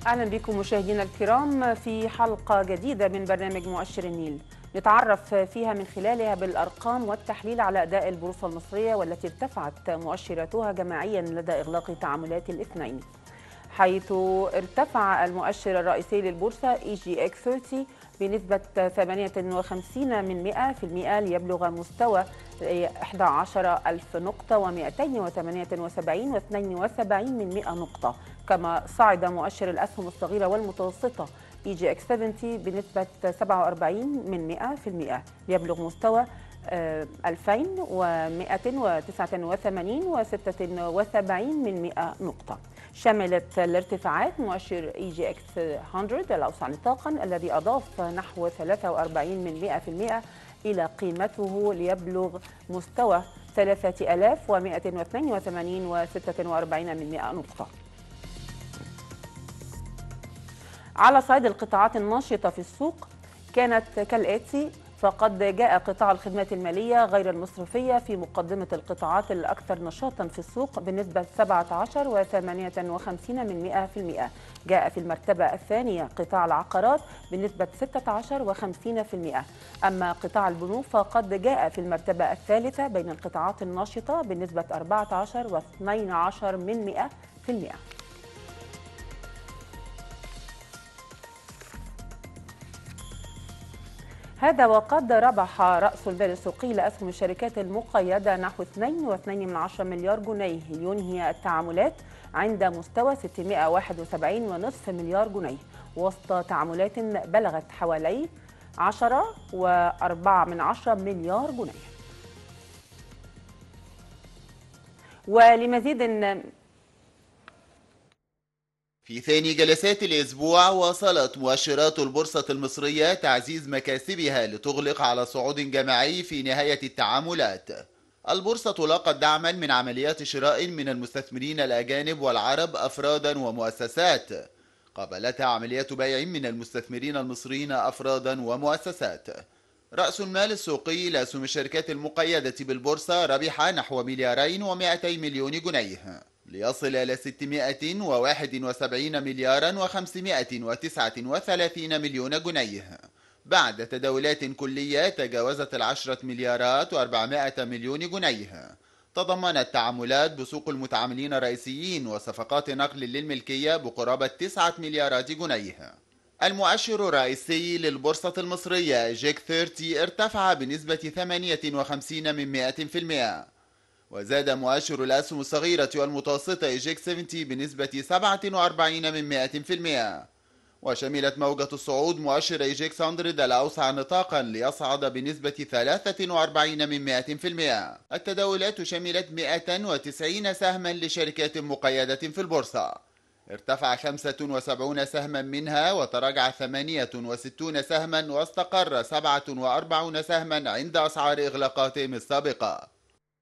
اهلا بكم مشاهدينا الكرام في حلقه جديده من برنامج مؤشر النيل نتعرف فيها من خلالها بالارقام والتحليل على اداء البورصه المصريه والتي ارتفعت مؤشراتها جماعيا لدى اغلاق تعاملات الاثنين حيث ارتفع المؤشر الرئيسي للبورصه اي جي اكس 30 بنسبة 58 من 100% ليبلغ مستوى 11 ألف نقطة و278 و72 من 100 نقطة كما صعد مؤشر الأسهم الصغيرة والمتوسطة اي جي اكس 70 بنسبة 47 من 100% ليبلغ مستوى 2189 و76 من 100 نقطة شملت الارتفاعات مؤشر اي جي اكس 100 الاوسع نطاقا الذي اضاف نحو 43 من 100% الى قيمته ليبلغ مستوى 3182 و46 من 100 نقطة. على صعيد القطاعات الناشطة في السوق كانت كالآتي فقد جاء قطاع الخدمات المالية غير المصرفية في مقدمة القطاعات الأكثر نشاطا في السوق بنسبة 17 و58 من 100% جاء في المرتبة الثانية قطاع العقارات بنسبة 16 و50% أما قطاع البنوك فقد جاء في المرتبة الثالثة بين القطاعات الناشطة بنسبة 14 و12 من 100% هذا وقد ربح رأس المال السوقي لأسهم الشركات المقيدة نحو 2.2 مليار جنيه ينهي التعاملات عند مستوى 671.5 مليار جنيه وسط تعاملات بلغت حوالي 10.4 مليار جنيه ولمزيد في ثاني جلسات الأسبوع واصلت مؤشرات البورصة المصرية تعزيز مكاسبها لتغلق على صعود جماعي في نهاية التعاملات البورصة لاقت دعما من عمليات شراء من المستثمرين الأجانب والعرب أفرادا ومؤسسات قابلتها عمليات بيع من المستثمرين المصريين أفرادا ومؤسسات رأس المال السوقي لأسهم الشركات المقيدة بالبورصة ربح نحو مليارين ومائتي مليون جنيه ليصل إلى 671 مليارا و539 مليون جنيه بعد تداولات كلية تجاوزت العشرة مليارات و400 مليون جنيه تضمنت تعاملات بسوق المتعاملين الرئيسيين وصفقات نقل للملكية بقرابة 9 مليارات جنيه المؤشر الرئيسي للبورصة المصرية جيك 30 ارتفع بنسبة 58 من 100% وزاد مؤشر الأسهم الصغيرة والمتوسطة إيجيك 70 بنسبة 47 من 100% وشملت موجة الصعود مؤشر إيجيك 100 الأوسع نطاقا ليصعد بنسبة 43 من 100% التداولات شملت 190 سهما لشركات مقيدة في البورصة ارتفع 75 سهما منها وتراجع 68 سهما واستقر 47 سهما عند أسعار إغلاقاتهم السابقة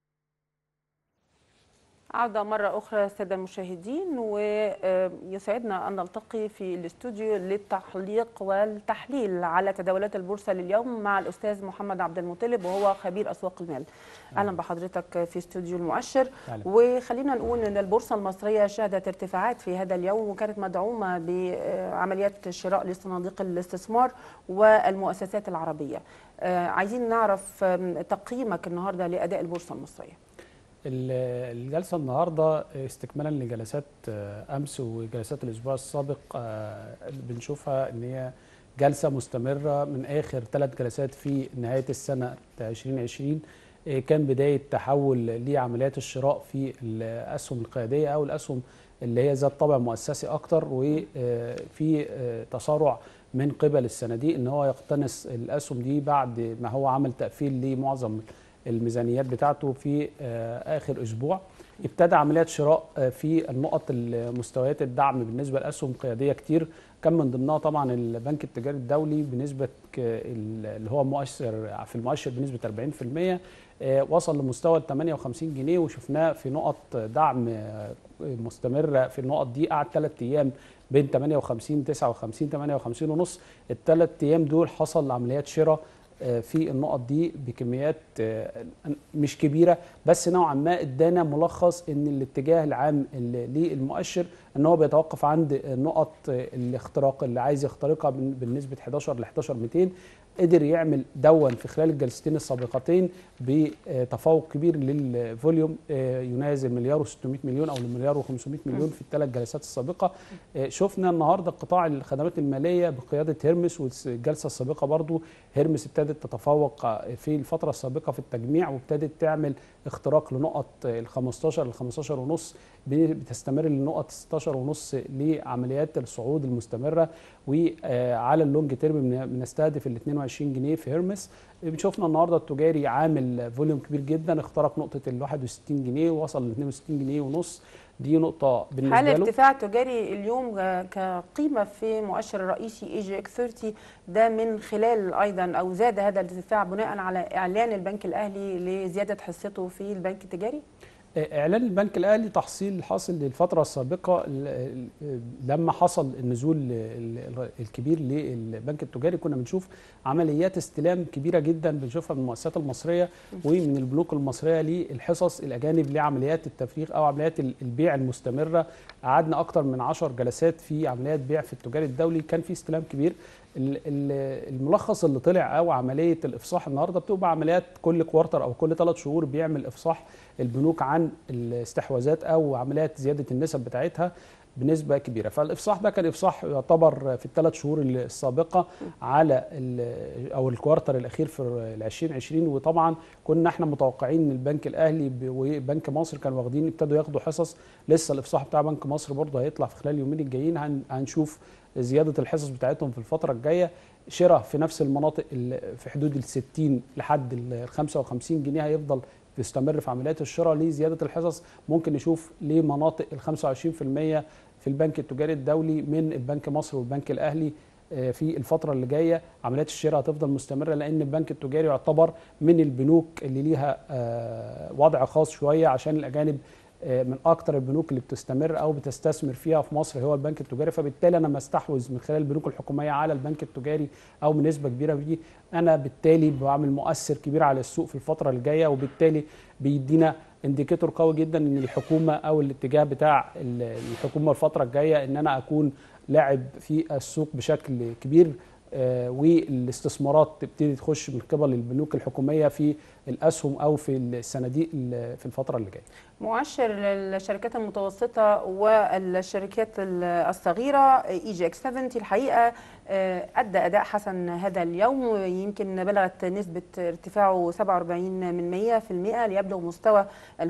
عودة مرة أخرى السادة المشاهدين ويسعدنا أن نلتقي في الاستوديو للتحليق والتحليل على تداولات البورصة لليوم مع الأستاذ محمد عبد المطلب وهو خبير أسواق المال أهلا بحضرتك في استوديو المؤشر وخلينا نقول أن البورصة المصرية شهدت ارتفاعات في هذا اليوم وكانت مدعومة بعمليات شراء لصناديق الاستثمار والمؤسسات العربية عايزين نعرف تقييمك النهاردة لأداء البورصة المصرية الجلسه النهارده استكمالا لجلسات امس وجلسات الاسبوع السابق بنشوفها ان هي جلسه مستمره من اخر ثلاث جلسات في نهايه السنه 2020 كان بدايه تحول لعمليات الشراء في الاسهم القياديه او الاسهم اللي هي ذات طابع مؤسسي اكتر وفي تسارع من قبل الصناديق ان هو يقتنص الاسهم دي بعد ما هو عمل تقفيل لمعظم الميزانيات بتاعته في اخر اسبوع ابتدى عمليات شراء في النقط المستويات الدعم بالنسبه لاسهم قياديه كتير كان من ضمنها طبعا البنك التجاري الدولي بنسبه اللي هو مؤشر في المؤشر بنسبه 40% وصل لمستوى ال 58 جنيه وشفناه في نقط دعم مستمره في النقط دي قعد ثلاث ايام بين 58 59 58 ونص الثلاث ايام دول حصل عمليات شراء آه، في النقط دي بكميات آه، مش كبيره بس نوعا ما ادانا ملخص ان الاتجاه العام ال- للمؤشر ان هو بيتوقف عند نقط آه، الاختراق اللي عايز يخترقها بن- بنسبه 11 ل 11 200 قدر يعمل دون في خلال الجلستين السابقتين بتفوق كبير للفوليوم آه، ينازل مليار و600 مليون او المليار و500 مليون في الثلاث جلسات السابقه آه، شفنا النهارده قطاع الخدمات الماليه بقياده هيرمس والجلسه السابقه برضو هيرمس ابتدت تتفوق آه، في الفتره السابقه في التجميع وابتدت تعمل اختراق لنقط آه، ال 15 ل 15 ونص بتستمر لنقط 16 ونص لعمليات الصعود المستمره وعلى اللونج تيرم بن- بنستهدف ال 22 جنيه في هيرمس شفنا النهارده التجاري عامل فوليوم كبير جدا اخترق نقطه ال 61 جنيه ووصل ل 62 جنيه ونص دي نقطه هل بالنسبه له ارتفاع تجاري اليوم آه، كقيمة في مؤشر الرئيسي اي جي اكس 30 ده من خلال أيضا أو زاد هذا الارتفاع بناء على إعلان البنك الأهلي لزيادة حصته في البنك التجاري؟ اعلان البنك الاهلي تحصيل حاصل للفتره السابقه ال- ال- لما حصل النزول ال- الكبير للبنك التجاري كنا بنشوف عمليات استلام كبيره جدا بنشوفها من المؤسسات المصريه ومن البنوك المصريه للحصص الاجانب لعمليات التفريغ او عمليات ال- البيع المستمره قعدنا اكتر من 10 جلسات في عمليات بيع في التجاري الدولي كان في استلام كبير ال- ال- الملخص اللي طلع او عمليه الافصاح النهارده بتبقى عمليات كل كوارتر او كل ثلاث شهور بيعمل افصاح البنوك عن الاستحواذات او عمليات زياده النسب بتاعتها بنسبه كبيره فالافصاح ده كان افصاح يعتبر في الثلاث شهور السابقه على ال- او الكوارتر الاخير في ال 2020 وطبعا كنا احنا متوقعين ان البنك الاهلي ب- وبنك مصر كانوا واخدين ابتدوا ياخدوا حصص لسه الافصاح بتاع بنك مصر برضه هيطلع في خلال اليومين الجايين هن- هنشوف زياده الحصص بتاعتهم في الفتره الجايه شراء في نفس المناطق ال- في حدود ال 60 لحد ال 55 جنيه هيفضل يستمر في عمليات الشراء لزياده الحصص ممكن نشوف لمناطق ال 25% في البنك التجاري الدولي من البنك مصر والبنك الاهلي آه، في الفترة اللي جاية عمليات الشراء هتفضل مستمرة لأن البنك التجاري يعتبر من البنوك اللي ليها آه، وضع خاص شوية عشان الأجانب آه، من أكتر البنوك اللي بتستمر أو بتستثمر فيها في مصر هو البنك التجاري فبالتالي أنا مستحوذ من خلال البنوك الحكومية على البنك التجاري أو بنسبة كبيرة فيه أنا بالتالي بعمل مؤثر كبير على السوق في الفترة الجاية وبالتالي بيدينا انديكيتور قوي جدا ان الحكومه او الاتجاه بتاع ال- الحكومه الفتره الجايه ان انا اكون لاعب في السوق بشكل كبير آه، والاستثمارات تبتدي تخش من قبل البنوك الحكوميه في الاسهم او في الصناديق ال- في الفتره اللي جايه. مؤشر الشركات المتوسطة والشركات الصغيرة اي جي اكس 70 الحقيقة آه، أدى أداء حسن هذا اليوم ويمكن بلغت نسبة ارتفاعه 47 من 100 في المئة ليبلغ مستوى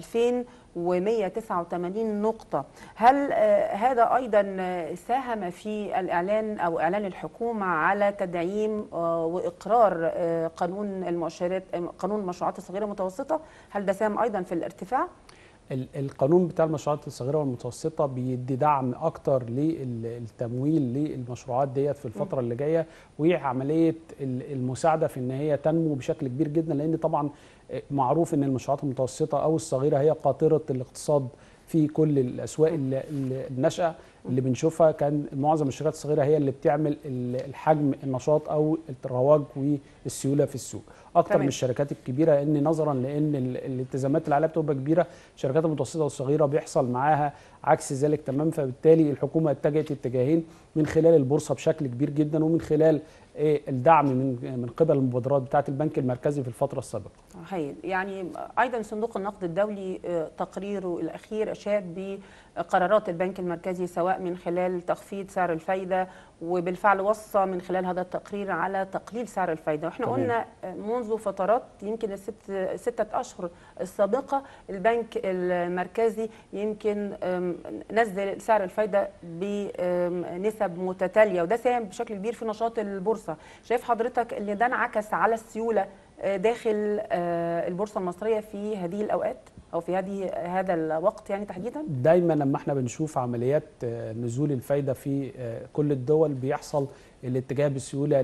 2189 نقطة هل آه، هذا أيضا آه، ساهم في الإعلان أو إعلان الحكومة على تدعيم آه، وإقرار آه، قانون المؤشرات آه، قانون المشروعات الصغيرة المتوسطة هل ده ساهم أيضا في الارتفاع؟ ال- القانون بتاع المشروعات الصغيره والمتوسطه بيدي دعم اكتر للتمويل للمشروعات ديت في الفتره اللي جايه وعمليه ال- المساعده في ان هي تنمو بشكل كبير جدا لان طبعا معروف ان المشروعات المتوسطه او الصغيره هي قاطره الاقتصاد في كل الاسواق ال- ال- الناشئه اللي بنشوفها كان معظم الشركات الصغيره هي اللي بتعمل ال- الحجم النشاط او الرواج والسيوله في السوق اكتر تمام. من الشركات الكبيره لان نظرا لان ال- الالتزامات اللي عليها بتبقى كبيره الشركات المتوسطه والصغيره بيحصل معاها عكس ذلك تمام فبالتالي الحكومه اتجهت اتجاهين من خلال البورصه بشكل كبير جدا ومن خلال إيه، الدعم من من قبل المبادرات بتاعه البنك المركزي في الفتره السابقه هايل يعني ايضا صندوق النقد الدولي آه، تقريره الاخير اشاد بقرارات البنك المركزي سواء من خلال تخفيض سعر الفايده وبالفعل وصى من خلال هذا التقرير على تقليل سعر الفايده واحنا تمام. قلنا آه، منذ فترات يمكن الست سته اشهر السابقه البنك المركزي يمكن آم، نزل سعر الفايده بنسب متتاليه وده ساهم بشكل كبير في نشاط البورصه شايف حضرتك ان ده انعكس على السيوله آه، داخل آه، البورصه المصريه في هذه الاوقات او في هذه هذا الوقت يعني تحديدا دايما لما احنا بنشوف عمليات آه، نزول الفايده في آه، كل الدول بيحصل الاتجاه بسهوله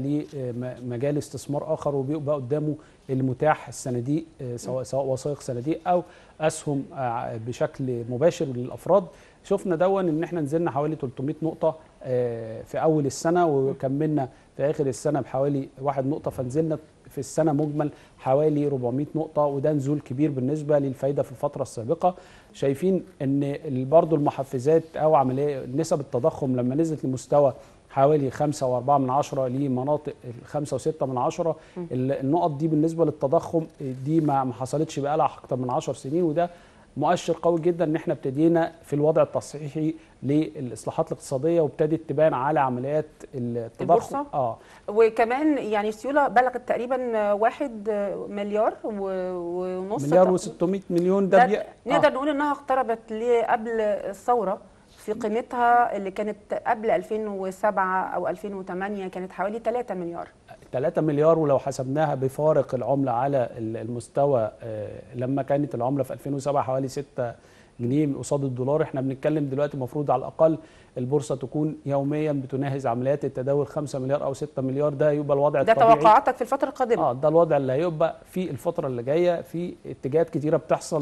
لمجال استثمار اخر وبيبقى قدامه المتاح الصناديق آه، سواء سواء وثائق صناديق او اسهم آه، بشكل مباشر للافراد شفنا دون ان احنا نزلنا حوالي 300 نقطه آه، في اول السنه وكملنا في اخر السنه بحوالي واحد نقطه فنزلنا في السنه مجمل حوالي 400 نقطه وده نزول كبير بالنسبه للفايده في الفتره السابقه شايفين ان برضه المحفزات او عمليه نسب التضخم لما نزلت لمستوى حوالي 5 و4 من عشرة لمناطق 5 و6 من عشرة ال- النقط دي بالنسبه للتضخم دي ما ما حصلتش بقى لها اكتر من 10 سنين وده مؤشر قوي جدا ان احنا ابتدينا في الوضع التصحيحي للاصلاحات الاقتصاديه وابتدت تبان على عمليات التضخم البورصة؟ اه وكمان يعني السيوله بلغت تقريبا واحد مليار و- ونص مليار تق- و600 مليون ده, ده بي... نقدر نقول انها اقتربت ل- قبل الثوره في قيمتها اللي كانت قبل 2007 او 2008 كانت حوالي 3 مليار 3 مليار ولو حسبناها بفارق العملة على ال- المستوى آه، لما كانت العملة في 2007 حوالي 6 جنيه قصاد الدولار احنا بنتكلم دلوقتي المفروض على الأقل البورصة تكون يوميا بتناهز عمليات التداول 5 مليار أو 6 مليار ده يبقى الوضع ده الطبيعي توقعاتك في الفتره القادمه اه ده الوضع اللي هيبقى في الفترة اللي جاية في اتجاهات كتيرة بتحصل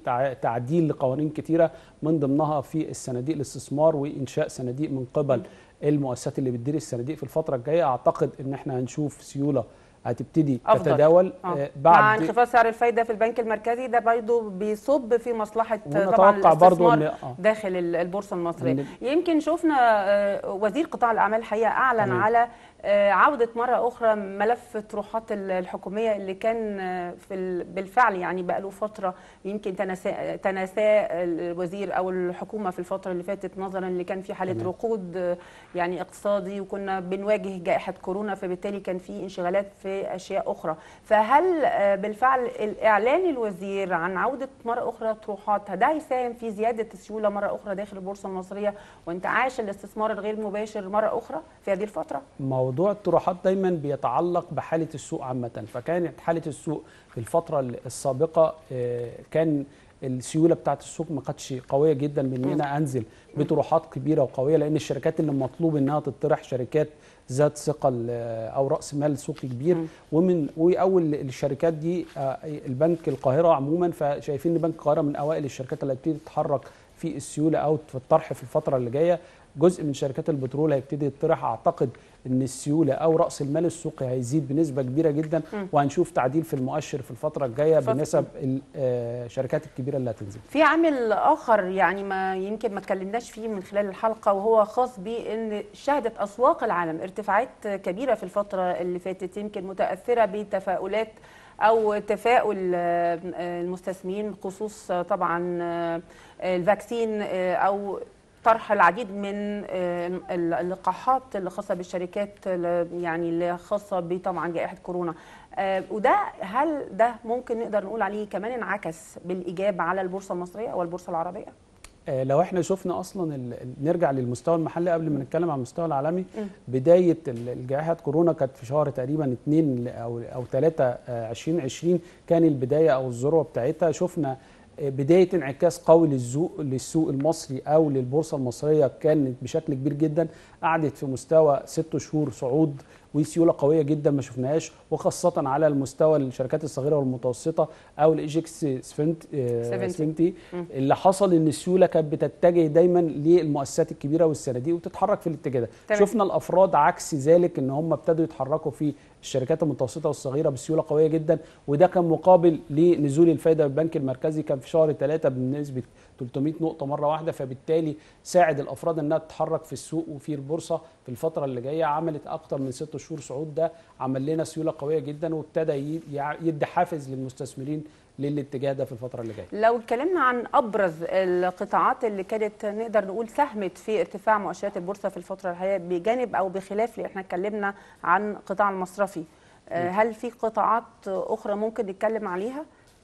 وتعديل لقوانين كتيرة من ضمنها في الصناديق الاستثمار وإنشاء صناديق من قبل المؤسسات اللي بتدير الصناديق في الفترة الجاية أعتقد إن احنا هنشوف سيولة هتبتدي أفضل. تتداول آه. آه مع بعد انخفاض سعر الفايده في البنك المركزي ده برضه بيصب في مصلحه طبعا ونتوقع برضو الاستثمار إن- آه. داخل ال- البورصه المصريه إن- يمكن شفنا آه، وزير قطاع الاعمال الحقيقه اعلن تمام. على آه، عوده مره اخرى ملف طروحات ال- الحكوميه اللي كان آه، في ال- بالفعل يعني بقى له فتره يمكن تناساه تناساه الوزير او الحكومه في الفتره اللي فاتت نظرا اللي كان في حاله تمام. ركود آه، يعني اقتصادي وكنا بنواجه جائحه كورونا فبالتالي كان في انشغالات في اشياء اخرى فهل آه، بالفعل الاعلان الوزير عن عوده مره اخرى طروحات ده هيساهم في زياده السيوله مره اخرى داخل البورصه المصريه وانتعاش الاستثمار الغير مباشر مره اخرى في هذه الفتره موضوع الطروحات دايما بيتعلق بحالة السوق عامة فكانت حالة السوق في الفترة السابقة آه، كان السيولة بتاعت السوق ما كانتش قوية جدا بان انا انزل بطروحات كبيرة وقوية لان الشركات اللي مطلوب انها تطرح شركات ذات ثقل آه، او راس مال سوقي كبير ومن واول الشركات دي آه، البنك القاهره عموما فشايفين ان بنك القاهره من اوائل الشركات اللي هتبتدي تتحرك في السيوله او في الطرح في الفتره اللي جايه جزء من شركات البترول هيبتدي يطرح اعتقد ان السيوله او راس المال السوقي هيزيد بنسبه كبيره جدا وهنشوف تعديل في المؤشر في الفتره الجايه الفترة- بنسب ال- آه، الشركات الكبيره اللي هتنزل في عامل اخر يعني ما يمكن ما اتكلمناش فيه من خلال الحلقه وهو خاص بان شهدت اسواق العالم ارتفاعات كبيره في الفتره اللي فاتت يمكن متاثره بتفاؤلات او تفاؤل آه، المستثمرين بخصوص آه، طبعا آه، الفاكسين آه، او طرح العديد من آه، اللقاحات اللي خاصه بالشركات اللي- يعني اللي خاصه بطبعا جائحه كورونا آه، وده هل ده ممكن نقدر نقول عليه كمان انعكس بالايجاب على البورصه المصريه او البورصه العربيه؟ آه، لو احنا شفنا اصلا ال- نرجع للمستوى المحلي قبل ما نتكلم عن المستوى العالمي بدايه ال- الجائحه كورونا كانت في شهر تقريبا 2 او او 3 2020 كان البدايه او الذروه بتاعتها شفنا آه، بدايه انعكاس قوي للسوق للسوق المصري او للبورصه المصريه كانت بشكل كبير جدا قعدت في مستوى ست شهور صعود وسيوله قويه جدا ما شفناهاش وخاصه على المستوى الشركات الصغيره والمتوسطه او الايجكس سفنت سفنتي. سفنتي اللي حصل ان السيوله كانت بتتجه دايما للمؤسسات الكبيره والصناديق وتتحرك في الاتجاه ده تمام. شفنا الافراد عكس ذلك ان هم ابتدوا يتحركوا في الشركات المتوسطه والصغيره بسيوله قويه جدا وده كان مقابل لنزول الفائده بالبنك المركزي كان في شهر ثلاثة بنسبه 300 نقطه مره واحده فبالتالي ساعد الافراد انها تتحرك في السوق وفي البورصه في الفتره اللي جايه عملت اكتر من ست شهور صعود ده عمل لنا سيوله قويه جدا وابتدى ي- يع- يدي حافز للمستثمرين للاتجاه ده في الفتره اللي جايه لو اتكلمنا عن ابرز القطاعات اللي كانت نقدر نقول ساهمت في ارتفاع مؤشرات البورصه في الفتره الحاليه بجانب او بخلاف اللي احنا اتكلمنا عن قطاع المصرفي آه، هل في قطاعات اخرى ممكن نتكلم عليها؟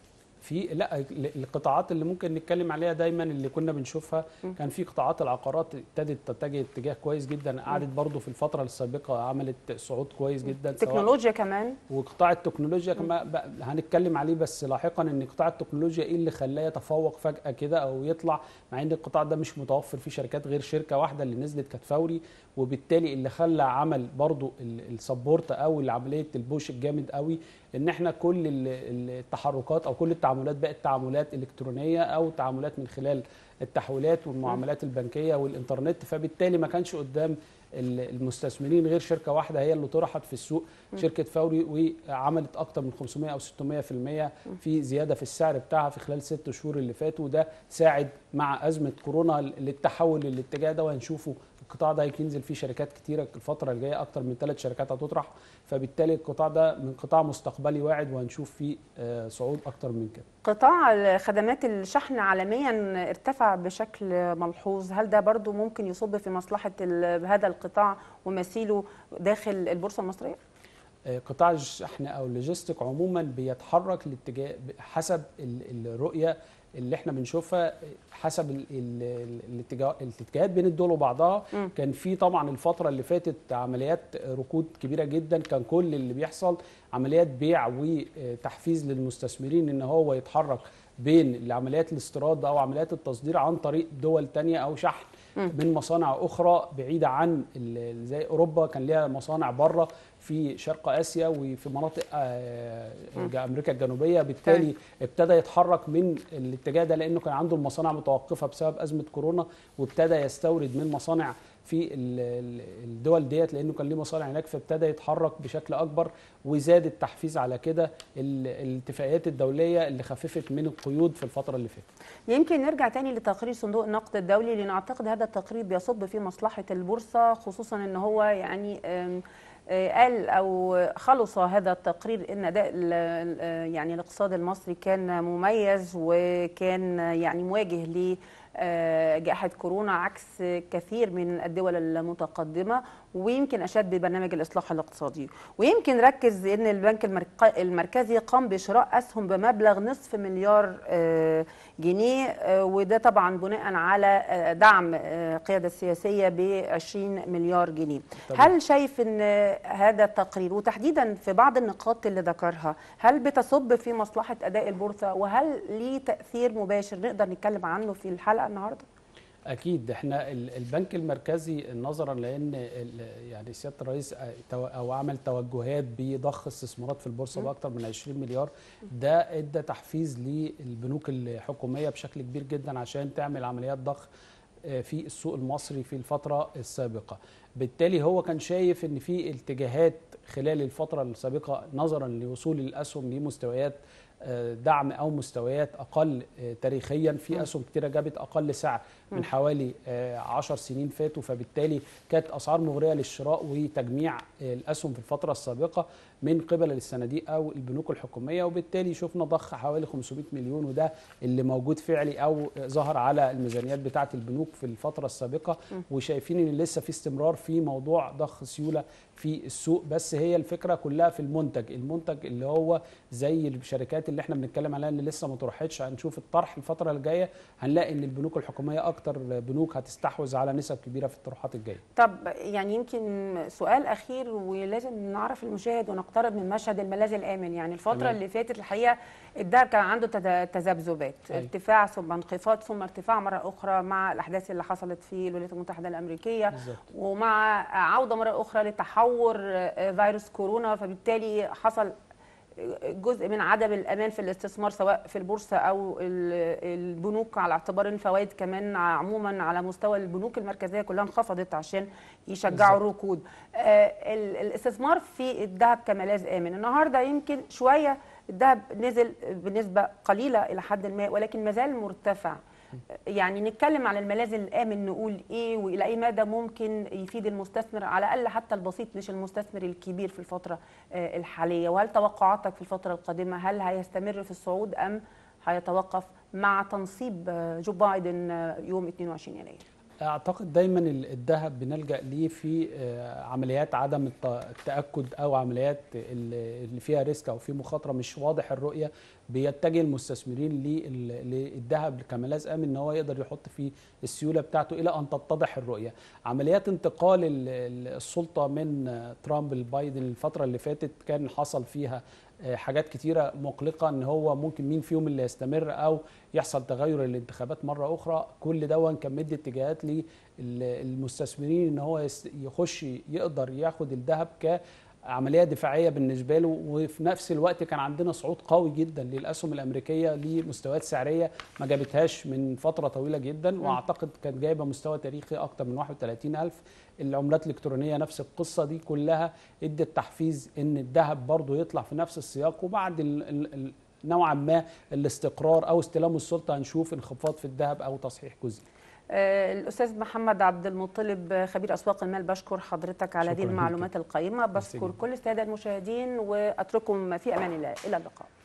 في لا ال- القطاعات اللي ممكن نتكلم عليها دايما اللي كنا بنشوفها كان في قطاعات العقارات ابتدت تتجه اتجاه كويس جدا قعدت برضو في الفتره السابقه عملت صعود كويس جدا سواء تكنولوجيا كمان وقطاع التكنولوجيا كمان بقى هنتكلم عليه بس لاحقا ان قطاع التكنولوجيا ايه اللي خلاه يتفوق فجاه كده او يطلع مع ان القطاع ده مش متوفر فيه شركات غير شركه واحده اللي نزلت كانت فوري وبالتالي اللي خلى عمل برضو ال- السبورت او عمليه البوش الجامد قوي ان احنا كل ال- ال- التحركات او كل التعاملات بقت تعاملات الكترونيه او تعاملات من خلال التحويلات والمعاملات البنكيه والانترنت فبالتالي ما كانش قدام ال- المستثمرين غير شركه واحده هي اللي طرحت في السوق شركه فوري وعملت اكتر من 500 او 600% في زياده في السعر بتاعها في خلال ست شهور اللي فاتوا وده ساعد مع ازمه كورونا للتحول للاتجاه ده وهنشوفه القطاع ده هينزل فيه شركات كتيره الفتره الجايه اكتر من ثلاث شركات هتطرح فبالتالي القطاع ده من قطاع مستقبلي واعد وهنشوف فيه آه، صعود اكتر من كده قطاع خدمات الشحن عالميا ارتفع بشكل ملحوظ هل ده برضو ممكن يصب في مصلحة ال- هذا القطاع ومثيله داخل البورصة المصرية؟ آه، قطاع الشحن او اللوجيستيك عموما بيتحرك الاتجاه حسب ال- الرؤيه اللي احنا بنشوفها حسب ال- ال- ال- الاتجاه الاتجاهات بين الدول وبعضها مم. كان في طبعا الفتره اللي فاتت عمليات ركود كبيره جدا كان كل اللي بيحصل عمليات بيع وتحفيز للمستثمرين ان هو يتحرك بين عمليات الاستيراد او عمليات التصدير عن طريق دول تانية او شحن من مصانع اخرى بعيده عن ال- زي اوروبا كان ليها مصانع بره في شرق اسيا وفي مناطق آه، امريكا الجنوبيه بالتالي ابتدى يتحرك من الاتجاه ده لانه كان عنده المصانع متوقفه بسبب ازمه كورونا وابتدى يستورد من مصانع في ال- ال- الدول ديت لانه كان ليه مصانع هناك فابتدى يتحرك بشكل اكبر وزاد التحفيز على كده ال- الاتفاقيات الدوليه اللي خففت من القيود في الفتره اللي فاتت يمكن نرجع تاني لتقرير صندوق النقد الدولي لان اعتقد هذا التقرير بيصب في مصلحه البورصه خصوصا ان هو يعني آم، آه، قال او خلص هذا التقرير ان اداء ال- ال- يعني الاقتصاد المصري كان مميز وكان يعني مواجه ل آه، جائحة كورونا عكس كثير من الدول المتقدمة ويمكن أشاد ببرنامج الإصلاح الاقتصادي ويمكن ركز أن البنك المرك- المركزي قام بشراء أسهم بمبلغ نصف مليار آه، جنيه آه، وده طبعا بناء على آه، دعم آه، القيادة السياسية ب 20 مليار جنيه طبعاً. هل شايف أن هذا التقرير وتحديدا في بعض النقاط اللي ذكرها هل بتصب في مصلحة أداء البورصة وهل ليه تأثير مباشر نقدر نتكلم عنه في الحلقة النهاردة؟ اكيد احنا ال- البنك المركزي نظرا لان ال- يعني سياده الرئيس تو- او عمل توجهات بضخ استثمارات في البورصه باكثر من 20 مليار ده ادى تحفيز للبنوك الحكوميه بشكل كبير جدا عشان تعمل عمليات ضخ آه، في السوق المصري في الفتره السابقه بالتالي هو كان شايف ان في اتجاهات خلال الفتره السابقه نظرا لوصول الاسهم لمستويات آه، دعم او مستويات اقل آه، تاريخيا في اسهم كتيره جابت اقل سعر من حوالي آه، 10 سنين فاتوا فبالتالي كانت اسعار مغريه للشراء وتجميع آه، الاسهم في الفتره السابقه من قبل الصناديق او البنوك الحكوميه وبالتالي شفنا ضخ حوالي 500 مليون وده اللي موجود فعلي او ظهر على الميزانيات بتاعه البنوك في الفتره السابقه وشايفين ان لسه في استمرار في موضوع ضخ سيوله في السوق بس هي الفكره كلها في المنتج المنتج اللي هو زي الشركات اللي احنا بنتكلم عليها اللي لسه ما طرحتش هنشوف الطرح الفتره الجايه هنلاقي ان البنوك الحكوميه اكتر بنوك هتستحوذ على نسب كبيره في الطروحات الجايه طب يعني يمكن سؤال اخير ولازم نعرف المشاهد ونقترب من مشهد الملاذ الامن يعني الفتره تمام. اللي فاتت الحقيقه الدهب كان عنده تذ- تذبذبات أيوة. ارتفاع ثم انخفاض ثم ارتفاع مره اخرى مع الاحداث اللي حصلت في الولايات المتحده الامريكيه بالظبط. ومع عوده مره اخرى لتحور آه، فيروس كورونا فبالتالي حصل جزء من عدم الامان في الاستثمار سواء في البورصه او ال- البنوك على اعتبار ان الفوائد كمان عموما على مستوى البنوك المركزيه كلها انخفضت عشان يشجعوا الركود آه، ال- الاستثمار في الذهب كملاذ امن النهارده يمكن شويه الذهب نزل بنسبه قليله الى حد ما ولكن ما زال مرتفع يعني نتكلم على الملاذ الامن نقول ايه والى اي مدى ممكن يفيد المستثمر على الاقل حتى البسيط مش المستثمر الكبير في الفتره آه، الحاليه وهل توقعاتك في الفتره القادمه هل هيستمر في الصعود ام هيتوقف مع تنصيب آه، جو بايدن آه، يوم 22 يناير اعتقد دايما ال- الذهب بنلجا ليه في آه، عمليات عدم الت- التاكد او عمليات ال- اللي فيها ريسك او في مخاطره مش واضح الرؤيه بيتجه المستثمرين لل- للذهب كملاذ امن ان هو يقدر يحط فيه السيوله بتاعته الى ان تتضح الرؤيه عمليات انتقال ال- ال- السلطه من آه، ترامب لبايدن الفتره اللي فاتت كان حصل فيها آه، حاجات كتيرة مقلقة ان هو ممكن مين فيهم اللي يستمر او يحصل تغير الانتخابات مرة اخرى كل ده كان مدي اتجاهات للمستثمرين ان هو يس- يخش يقدر ياخد الذهب كعملية دفاعية بالنسبة له وفي نفس الوقت كان عندنا صعود قوي جدا للأسهم الأمريكية لمستويات سعرية ما جابتهاش من فترة طويلة جدا وأعتقد كانت جايبة مستوى تاريخي أكتر من 31 ألف العملات الإلكترونية نفس القصة دي كلها ادت تحفيز ان الذهب برضه يطلع في نفس السياق وبعد ال ال ال نوعا ما الاستقرار او استلام السلطه هنشوف انخفاض في الذهب او تصحيح جزئي آه، الأستاذ محمد عبد المطلب آه، خبير أسواق المال بشكر حضرتك على هذه شكراً ليك. المعلومات القيمة ميرسي بشكر جداً. كل السادة المشاهدين وأترككم في أمان الله إلى اللقاء